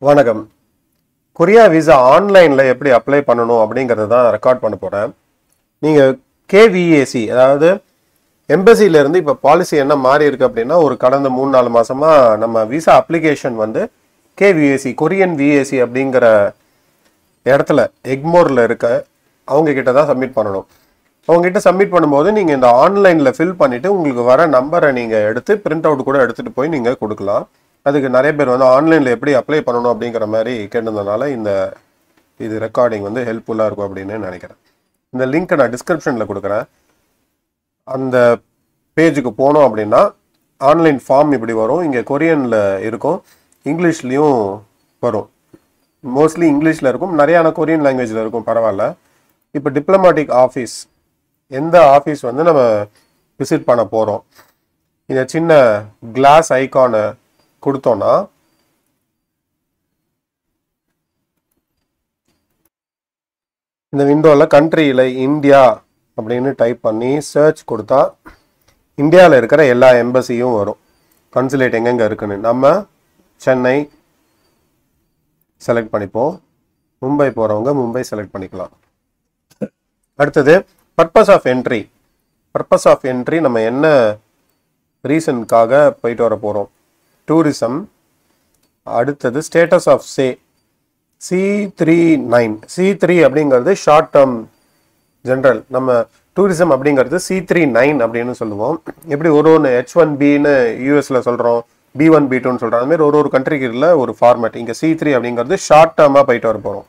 வணக்கம் Korea visa ஆன்லைனில் எப்படி அப்ளை பண்ணணும் அப்படிங்கிறத தான் ரெக்கார்ட் பண்ண போகிறேன் நீங்கள் கேவிஏசி அதாவது embassy-ல இருந்து இப்போ பாலிசி என்ன மாறி இருக்கு அப்படின்னா ஒரு கடந்த மூணு நாலு மாசமா நம்ம விசா அப்ளிகேஷன் வந்து கேவிஏசி கொரியன் விஏசி அப்படிங்கிற இடத்துல எக்மோரில் இருக்க அவங்க கிட்ட தான் சப்மிட் பண்ணணும் அவங்க கிட்ட சப்மிட் பண்ணும்போது நீங்கள் இந்த ஆன்லைனில் ஃபில் பண்ணிவிட்டு உங்களுக்கு வர நம்பரை நீங்கள் எடுத்து பிரிண்ட் அவுட் கூட எடுத்துகிட்டு போய் நீங்கள் கொடுக்கலாம் அதுக்கு நிறைய பேர் வந்து ஆன்லைனில் எப்படி அப்ளை பண்ணணும் அப்படிங்கிற மாதிரி கேட்டிருந்தனால இந்த இது ரெக்கார்டிங் வந்து ஹெல்ப்ஃபுல்லாக இருக்கும் அப்படின்னு நினைக்கிறேன் இந்த லிங்க்கை நான் டிஸ்கிரிப்ஷனில் கொடுக்குறேன் அந்த பேஜுக்கு போனோம் அப்படின்னா ஆன்லைன் ஃபார்ம் இப்படி வரும் இங்கே கொரியனில் இருக்கும் இங்கிலீஷ்லேயும் வரும் மோஸ்ட்லி இங்கிலீஷில் இருக்கும் நிறையான கொரியன் லாங்குவேஜில் இருக்கும் பரவாயில்ல இப்போ டிப்ளமாட்டிக் ஆஃபீஸ் எந்த ஆஃபீஸ் வந்து நம்ம விசிட் பண்ண போகிறோம் இந்த சின்ன கிளாஸ் ஐகானை கொடுத்தோன்னா இந்த விண்டோவில் கண்ட்ரியில் இந்தியா அப்படின்னு டைப் பண்ணி சர்ச் கொடுத்தா இந்தியாவில் இருக்கிற எல்லா எம்பசியும் வரும் கன்சுலேட் எங்கெங்கே இருக்குன்னு நம்ம சென்னை செலக்ட் பண்ணிப்போம் மும்பை போகிறவங்க மும்பை செலக்ட் பண்ணிக்கலாம் அடுத்தது purpose of entry purpose of entry நம்ம என்ன ரீசனுக்காக போயிட்டு வர போகிறோம் டூரிசம் அடுத்தது status of stay C three nine C three அப்படிங்கிறது ஷார்ட் டேர்ம் ஜென்ரல் நம்ம டூரிசம் அப்படிங்கிறது சி த்ரீ நைன் அப்படின்னு சொல்லுவோம் எப்படி ஒரு ஒன்று ஹெச் ஒன் பின்னு யூஎஸ்ல சொல்கிறோம் பி ஒன் பி டூன்னு சொல்கிறோம் அது மாதிரி ஒரு ஒரு கண்ட்ரிக்கு இல்லை ஒரு ஃபார்மேட் இங்கே சி த்ரீ அப்படிங்கிறது ஷார்ட் டேர்மாக போயிட்டு வர போகிறோம்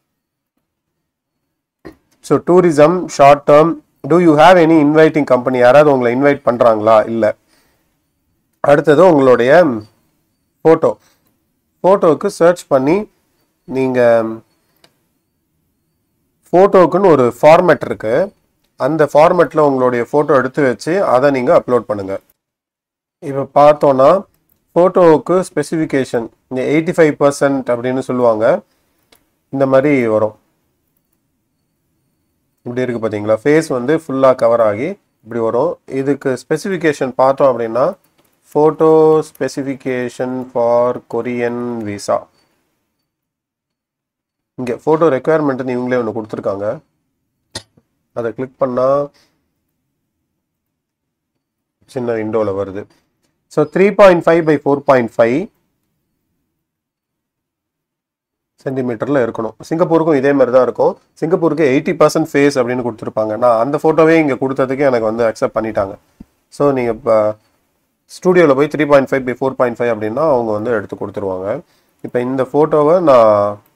so tourism short term do you have any inviting company யாராவது உங்களை இன்வைட் பண்ணுறாங்களா இல்லை அடுத்தது உங்களுடைய ஃபோட்டோ ஃபோட்டோவுக்கு சர்ச் பண்ணி நீங்கள் ஃபோட்டோவுக்குன்னு ஒரு ஃபார்மேட் இருக்கு அந்த ஃபார்மேட்டில் உங்களுடைய ஃபோட்டோ எடுத்து வச்சு அதை நீங்கள் அப்லோட் பண்ணுங்கள் இப்போ பார்த்தோன்னா ஃபோட்டோவுக்கு ஸ்பெசிஃபிகேஷன் இந்த எயிட்டி ஃபைவ் பர்சன்ட் அப்படின்னு சொல்லுவாங்க இந்த மாதிரி வரும் இப்படி இருக்கு பார்த்தீங்களா ஃபேஸ் வந்து ஃபுல்லாக கவர் ஆகி இப்படி வரும் இதுக்கு ஸ்பெசிஃபிகேஷன் பார்த்தோம் அப்படின்னா photo specification for Korean visa இங்கே ஃபோட்டோ ரெக்குயர்மெண்ட்னு இவங்களே ஒன்று கொடுத்துருக்காங்க அதை கிளிக் பண்ணால் சின்ன விண்டோவில் வருது so three point five by four point five சென்டிமீட்டரில் இருக்கணும் சிங்கப்பூருக்கும் இதே மாதிரி தான் இருக்கும் சிங்கப்பூருக்கு எயிட்டி பர்சன்ட் ஃபேஸ் அப்படின்னு கொடுத்துருப்பாங்க நான் அந்த ஃபோட்டோவே இங்கே கொடுத்ததுக்கு எனக்கு வந்து அக்செப்ட் பண்ணிட்டாங்க ஸோ நீங்கள் இப்போ ஸ்டூடியோவில் போய் three point five by four point five அப்படின்னா அவங்க வந்து எடுத்து கொடுத்துருவாங்க இப்போ இந்த ஃபோட்டோவை நான்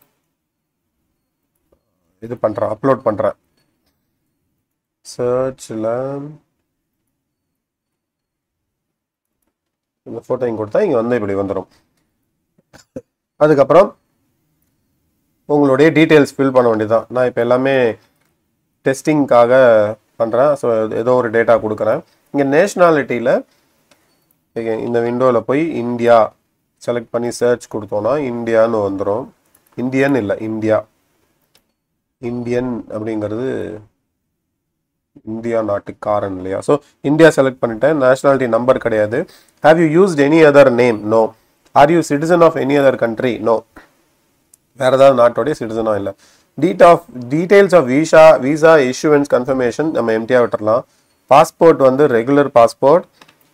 இது பண்ணுறேன் அப்லோட் பண்ணுறேன் சர்ச்சில் இந்த ஃபோட்டோ இங்கே கொடுத்தா இங்கே வந்து இப்படி வந்துடும் அதுக்கப்புறம் உங்களுடைய டீட்டெயில்ஸ் ஃபில் பண்ண வேண்டியதுதான் நான் இப்போ எல்லாமே டெஸ்டிங்காக பண்ணுறேன் ஸோ ஏதோ ஒரு டேட்டா கொடுக்குறேன் இங்கே நேஷ்னாலிட்டியில் இந்த விண்டோவில் போய் இந்தியா செலக்ட் பண்ணி சர்ச் கொடுத்தோன்னா இந்தியான்னு வந்துடும் இந்தியன் இல்லை இந்தியா இந்தியன் அப்படிங்கிறது இந்தியா நாட்டுக்காரன் இல்லையா ஸோ இந்தியா செலக்ட் பண்ணிட்டேன் நேஷனாலிட்டி நம்பர் கிடையாது have you used any other name no are you citizen of any other country no வேற ஏதாவது நாட்டோடைய சிட்டிசனா இல்லை டீட் of details of visa visa issuance confirmation நம்ம எம்டியாக விட்டுறலாம் பாஸ்போர்ட் வந்து ரெகுலர் பாஸ்போர்ட்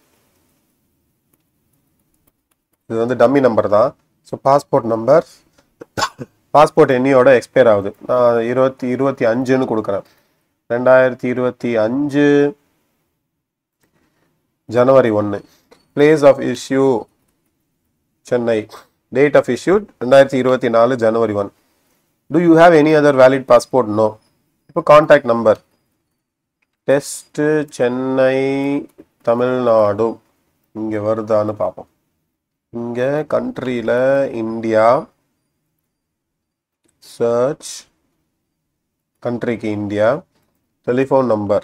இது வந்து டம்மி நம்பர் தான் ஸோ பாஸ்போர்ட் நம்பர் பாஸ்போர்ட் எண்ணியோட எக்ஸ்பயர் ஆகுது நான் இருபத்தி இருபத்தி அஞ்சுன்னு கொடுக்குறேன் ரெண்டாயிரத்தி இருபத்தி அஞ்சு ஜனவரி ஒன்று place of issue Chennai date of issue ரெண்டாயிரத்தி இருபத்தி நாலு ஜனவரி one do you have any other valid passport no இப்போ contact number test Chennai Tamil Nadu இங்கே வருதான்னு பார்ப்போம் இங்கே கண்ட்ரியில் இந்தியா சர்ச் கண்ட்ரிக்கு இந்தியா டெலிஃபோன் நம்பர்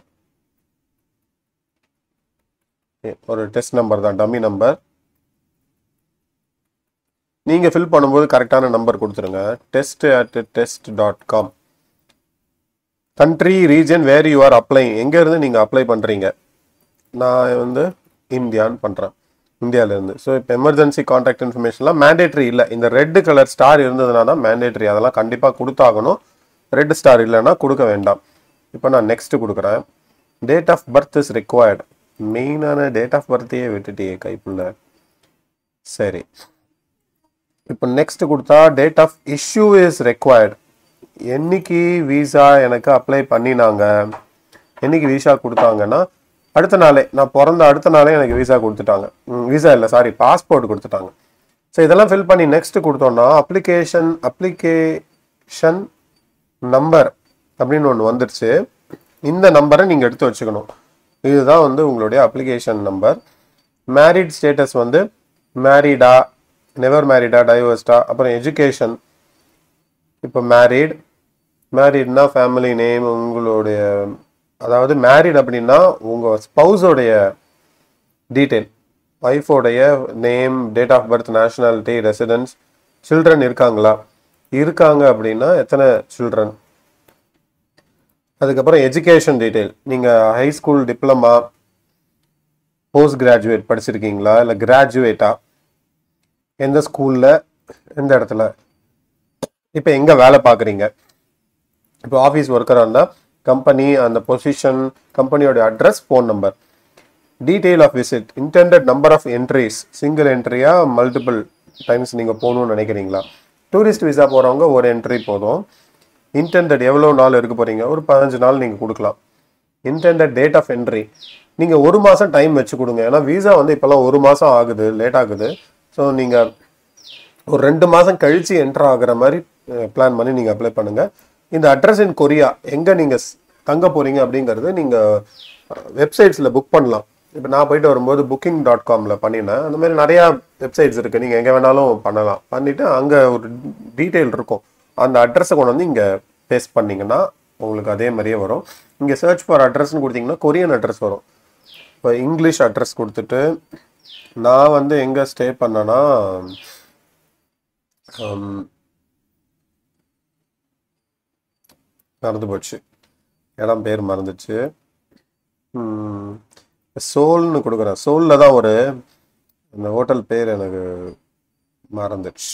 ஒரு டெஸ்ட் நம்பர் தான் டம்மி நம்பர் நீங்கள் ஃபில் பண்ணும்போது கரெக்டான நம்பர் கொடுத்துருங்க test at test dot com country region where you are apply எங்கேருந்து நீங்கள் அப்ளை பண்ணுறீங்க நான் வந்து இந்தியான்னு பண்ணுறேன் இந்தியாவிலேருந்து ஸோ இப்போ எமர்ஜென்சி கான்டாக்ட் இன்ஃபர்மேஷன்லாம் மேண்டேட்ரி இல்லை இந்த ரெட் கலர் ஸ்டார் இருந்ததுனா தான் மேண்டேட்ரி அதெல்லாம் கண்டிப்பாக கொடுத்தாகணும் ரெட் ஸ்டார் இல்லைன்னா கொடுக்க வேண்டாம் இப்போ நான் நெக்ஸ்ட் கொடுக்குறேன் date of birth is required மெயினான டேட் ஆஃப் பர்த்தையே விட்டுட்டியே கைப்புள்ள சரி இப்போ நெக்ஸ்ட் கொடுத்தா date of issue is required என்னைக்கு விசா எனக்கு அப்ளை பண்ணினாங்க என்னைக்கு விசா கொடுத்தாங்கன்னா அடுத்த நாளே நான் பிறந்த அடுத்த நாளே எனக்கு விசா கொடுத்துட்டாங்க விசா இல்லை சாரி பாஸ்போர்ட் கொடுத்துட்டாங்க ஸோ இதெல்லாம் ஃபில் பண்ணி நெக்ஸ்ட் கொடுத்தோம்னா அப்ளிகேஷன் அப்ளிகேஷன் நம்பர் அப்படின்னு ஒன்று வந்துருச்சு இந்த நம்பரை நீங்கள் எடுத்து வச்சுக்கணும் இதுதான் வந்து உங்களுடைய அப்ளிகேஷன் நம்பர் மேரிட் ஸ்டேட்டஸ் வந்து மேரிடா நெவர் மேரிடா டைவர்ஸ்டா அப்புறம் எஜுகேஷன் இப்போ மேரிட் மேரிட்னா ஃபேமிலி நேம் உங்களுடைய அதாவது மேரிட் அப்படின்னா உங்கள் ஸ்பௌஸோடைய டீட்டெயில் ஒய்ஃபோடைய name date of birth nationality residence children இருக்காங்களா இருக்காங்க அப்படின்னா எத்தனை சில்ட்ரன் அதுக்கப்புறம் எஜுகேஷன் டீட்டெயில் நீங்கள் high school diploma post graduate படிச்சிருக்கீங்களா இல்லை கிராஜுவேட்டா எந்த ஸ்கூலில் எந்த இடத்துல இப்போ எங்கே வேலை பார்க்குறீங்க இப்போ ஆஃபீஸ் ஒர்க்கராக இருந்தால் கம்பெனி அந்த பொசிஷன் கம்பெனியோட address phone number detail of visit intended number of entries single என்ட்ரியா மல்டிபிள் டைம்ஸ் நீங்கள் போகணும்னு நினைக்கிறீங்களா டூரிஸ்ட் விசா போகிறவங்க ஒரு என்ட்ரி போதும் இன்டெண்டட் எவ்வளோ நாள் இருக்க போகிறீங்க ஒரு பதினஞ்சு நாள் நீங்கள் கொடுக்கலாம் இன்டெண்டட் டேட் ஆஃப் என்ட்ரி நீங்கள் ஒரு மாதம் டைம் வச்சு கொடுங்க ஏன்னா விசா வந்து இப்போல்லாம் ஒரு மாதம் ஆகுது லேட் ஆகுது ஸோ நீங்கள் ஒரு ரெண்டு மாதம் கழித்து என்ட்ரு ஆகுற மாதிரி பிளான் பண்ணி நீங்கள் அப்ளை பண்ணுங்கள் இந்த அட்ரஸ் இன் கொரியா எங்கே நீங்கள் தங்க போகிறீங்க அப்படிங்கிறது நீங்கள் வெப்சைட்ஸில் புக் பண்ணலாம் இப்போ நான் போயிட்டு வரும்போது புக்கிங் டாட் காமில் பண்ணினேன் அந்த மாதிரி நிறையா வெப்சைட்ஸ் இருக்குது நீங்கள் எங்கே வேணாலும் பண்ணலாம் பண்ணிவிட்டு அங்கே ஒரு டீட்டெயில் இருக்கும் அந்த அட்ரஸை கொண்டு வந்து இங்கே பேஸ்ட் பண்ணிங்கன்னா உங்களுக்கு அதே மாதிரியே வரும் இங்கே சர்ச் ஃபார் அட்ரஸ்னு கொடுத்தீங்கன்னா கொரியன் அட்ரஸ் வரும் இப்போ இங்கிலீஷ் அட்ரஸ் கொடுத்துட்டு நான் வந்து எங்கே ஸ்டே பண்ணேன்னா ஹம், மறந்து போச்சு இடம் பேர் மறந்துச்சு ம், சோல்னு கொடுக்குறேன் சோலில் தான் ஒரு அந்த ஹோட்டல் பேர் எனக்கு மறந்துச்சு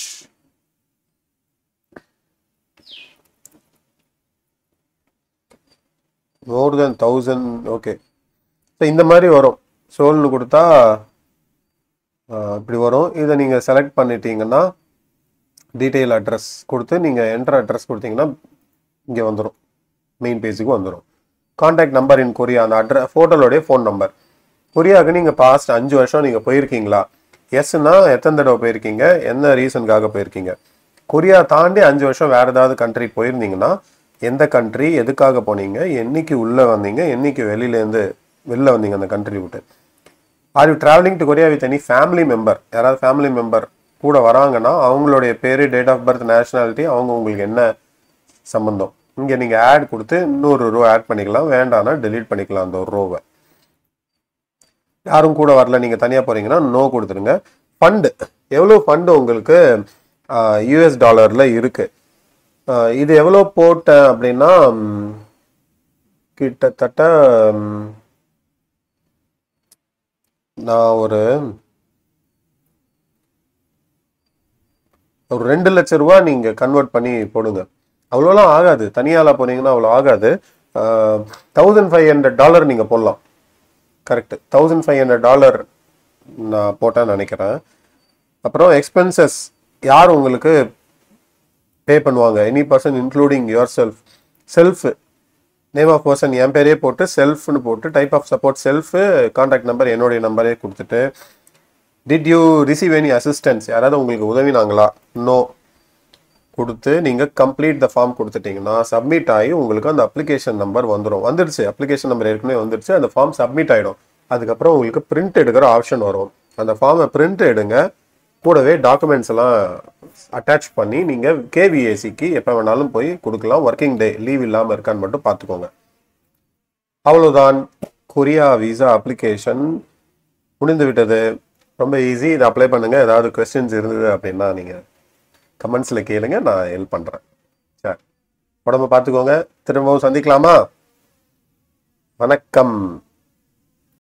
more than thousand okay so இந்த மாதிரி வரும் சோல்னு கொடுத்தா ஆஹ், இப்படி வரும் இதை நீங்கள் செலக்ட் பண்ணிட்டீங்கன்னா டீட்டெயில் அட்ரஸ் கொடுத்து நீங்கள் என்ட்ரு அட்ரஸ் கொடுத்தீங்கன்னா இங்கே வந்துடும் மெயின் பேஜுக்கு வந்துடும் காண்டாக்ட் நம்பர் இன் கொரியா அந்த அட்ர ஃபோட்டோலோடைய ஃபோன் நம்பர் கொரியாவுக்கு நீங்கள் பாஸ்ட் அஞ்சு வருஷம் நீங்கள் போயிருக்கீங்களா எஸ்னா எத்தனை தடவை போயிருக்கீங்க என்ன ரீசனுக்காக போயிருக்கீங்க கொரியா தாண்டி அஞ்சு வருஷம் வேறு ஏதாவது கண்ட்ரி போயிருந்தீங்கன்னா எந்த கண்ட்ரி எதுக்காக போனீங்க என்னைக்கு உள்ளே வந்தீங்க என்னைக்கு வெளியிலேருந்து வெளில வந்தீங்க அந்த கண்ட்ரி விட்டு are you travelling to Korea with any family member யாராவது ஃபேமிலி மெம்பர் கூட வராங்கன்னா அவங்களுடைய பேர் டேட் ஆஃப் பர்த் நேஷனாலிட்டி அவங்க உங்களுக்கு என்ன சம்மந்தம் இங்கே நீங்கள் ஆட் கொடுத்து இன்னொரு ரோ ஆட் பண்ணிக்கலாம் வேண்டாம்னா டெலீட் பண்ணிக்கலாம் அந்த ஒரு ரோவை யாரும் கூட வரல நீங்கள் தனியாக போகிறீங்கன்னா நோ கொடுத்துருங்க ஃபண்டு எவ்வளோ ஃபண்டு உங்களுக்கு யூஎஸ் டாலரில் இருக்குது இது எவ்வளோ போட்டேன் அப்படின்னா ம், கிட்டத்தட்ட ம், நான் ஒரு ஒரு ரெண்டு லட்ச ரூபா நீங்கள் கன்வெர்ட் பண்ணி போடுங்க அவ்வளோலாம் ஆகாது தனியால போனீங்கன்னா அவ்வளோ ஆகாது தௌசண்ட் ஃபைவ் ஹண்ட்ரட் டாலர் நீங்கள் போடலாம் correct thousand five hundred dollar நான் போட்டேன்னு நினைக்கிறேன் அப்புறம் எக்ஸ்பென்சஸ் யார் உங்களுக்கு பே பண்ணுவாங்க any person including yourself self name of person என் பேரே போட்டு செல்ஃப்னு போட்டு type of support self contact number என்னுடைய நம்பரே கொடுத்துட்டு did you receive any assistance யாராவது உங்களுக்கு உதவினாங்களா நோ கொடுத்து நீங்கள் கம்ப்ளீட் த ஃபார்ம் கொடுத்துட்டீங்கன்னா சப்மிட் ஆகி உங்களுக்கு அந்த அப்ளிகேஷன் நம்பர் வந்துடும் வந்துடுச்சு அப்ளிகேஷன் நம்பர் ஏற்கனவே வந்துடுச்சு அந்த ஃபார்ம் சப்மிட் ஆகிடும் அதுக்கப்புறம் உங்களுக்கு பிரிண்ட் எடுக்கிற ஆப்ஷன் வரும் அந்த ஃபார்மை பிரிண்ட் எடுங்க கூடவே டாக்குமெண்ட்ஸ் எல்லாம் அட்டாச் பண்ணி நீங்கள் கேவிஏசிக்கு எப்போ வேணாலும் போய் கொடுக்கலாம் ஒர்க்கிங் டே லீவ் இல்லாமல் இருக்கான்னு மட்டும் பார்த்துக்கோங்க அவ்வளோதான் கொரியா விசா அப்ளிகேஷன் முடிந்து விட்டது ரொம்ப ஈஸி இதை அப்ளை பண்ணுங்க ஏதாவது கொஸ்டின்ஸ் இருந்தது அப்படின்னா நீங்கள் கமெண்ட்ஸில் கேளுங்க நான் ஹெல்ப் பண்ணுறேன் சரி உடம்ப பார்த்துக்கோங்க திரும்பவும் சந்திக்கலாமா வணக்கம்